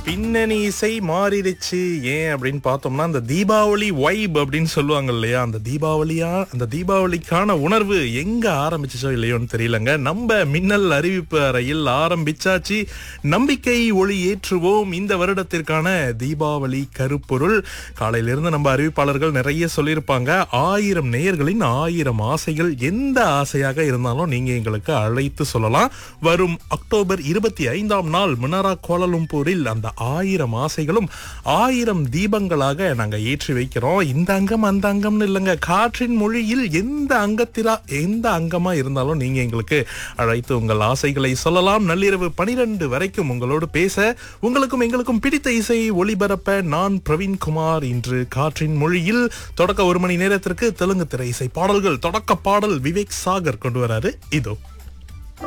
பின்னணி இசை மாறிடுச்சு ஏன் அப்படின்னு பார்த்தோம்னா அந்த தீபாவளி வைப் அப்படின்னு சொல்லுவாங்க இல்லையா அந்த தீபாவளியா அந்த தீபாவளிக்கான உணர்வு எங்க ஆரம்பிச்சுச்சோ இல்லையோன்னு தெரியலங்க நம்ம மின்னல் அறிவிப்பு அறையில் ஆரம்பிச்சாச்சு நம்பிக்கை ஒளி ஏற்றுவோம் இந்த வருடத்திற்கான தீபாவளி கருப்பொருள் காலையிலிருந்து நம்ம அறிவிப்பாளர்கள் நிறைய சொல்லியிருப்பாங்க ஆயிரம் நேயர்களின் ஆயிரம் ஆசைகள் எந்த ஆசையாக இருந்தாலும் நீங்க எங்களுக்கு அழைத்து சொல்லலாம் வரும் அக்டோபர் இருபத்தி ஐந்தாம் நாள் மினாரா கோலலும்பூரில் அந்த ஆயிரம் ஆசைகளும் ஆயிரம் தீபங்களாக நாங்க ஏற்றி வைக்கிறோம் இந்த அங்கம் அந்த அங்கம்னு இல்லைங்க காற்றின் மொழியில் எந்த அங்கத்திலா எந்த அங்கமா இருந்தாலும் நீங்க எங்களுக்கு அழைத்து உங்கள் ஆசைகளை சொல்லலாம் நள்ளிரவு பனிரெண்டு வரைக்கும் உங்களோடு பேச உங்களுக்கும் எங்களுக்கும் பிடித்த இசை ஒளிபரப்ப நான் பிரவீன் குமார் இன்று காற்றின் மொழியில் தொடக்க ஒரு மணி நேரத்திற்கு தெலுங்கு திரை இசை பாடல்கள் தொடக்க பாடல் விவேக் சாகர் கொண்டு வராரு இதோ